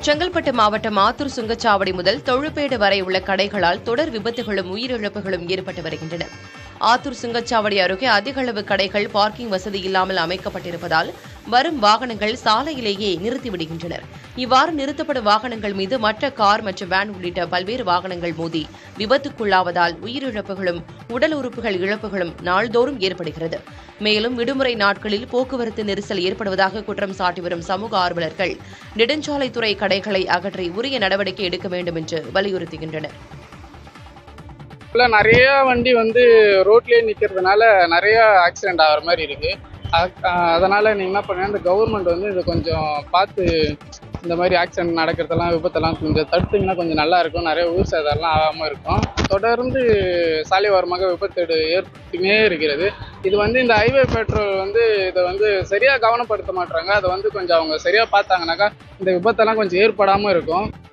செங்கல்பட்டு மாவட்டம் ஆத்தூர் சுங்கச்சாவடி முதல் தொழுப்பேடு வரை உள்ள கடைகளால் தொடர் விபத்துகளும் உயிரிழப்புகளும் ஏற்பட்டு வருகின்றன ஆத்தூர் சுங்கச்சாவடி அருகே அதிக அளவு கடைகள் பார்க்கிங் வசதி இல்லாமல் அமைக்கப்பட்டிருப்பதால் வரும் வாகனங்கள் சாலையிலேயே நிறுத்திவிடுகின்றனர் இவ்வாறு நிறுத்தப்படும் வாகனங்கள் மீது மற்ற கார் மற்றும் வேன் உள்ளிட்ட பல்வேறு வாகனங்கள் மோதி விபத்துக்குள்ளாவதால் உயிரிழப்புகளும் உடல் உறுப்புகள் இழப்புகளும் நாள்தோறும் ஏற்படுகிறது மேலும் விடுமுறை நாட்களில் போக்குவரத்து நெரிசல் ஏற்படுவதாக குற்றம் சாட்டி வரும் சமூக ஆர்வலர்கள் நெடுஞ்சாலைத்துறை கடைகளை அகற்றி உரிய நடவடிக்கை எடுக்க வேண்டும் என்று வலியுறுத்துகின்றனர் இப்ப நிறைய வண்டி வந்து ரோட்லயே நிக்கிறதுனால நிறைய ஆக்சிடென்ட் ஆகிற மாதிரி இருக்கு அ- அ- அதனால நீங்க என்ன பண்ணுங்க இந்த கவர்மெண்ட் வந்து இதை கொஞ்சம் பார்த்து இந்த மாதிரி ஆக்சிடென்ட் நடக்கிறதெல்லாம் விபத்தெல்லாம் கொஞ்சம் தடுத்தீங்கன்னா கொஞ்சம் நல்லா இருக்கும் நிறைய ஊர் சேதாரம்லாம் ஆகாம இருக்கும் தொடர்ந்து சாலை ஓரமாக விபத்து ஏற்பட்டுனே இருக்கிறது இது வந்து இந்த ஹைவே பெட்ரோல் வந்து இதை வந்து சரியா கவனப்படுத்த மாட்டாங்க அதை வந்து கொஞ்சம் அவங்க சரியா பார்த்தாங்கனாக்கா இந்த விபத்தெல்லாம் கொஞ்சம் ஏற்படாம இருக்கும்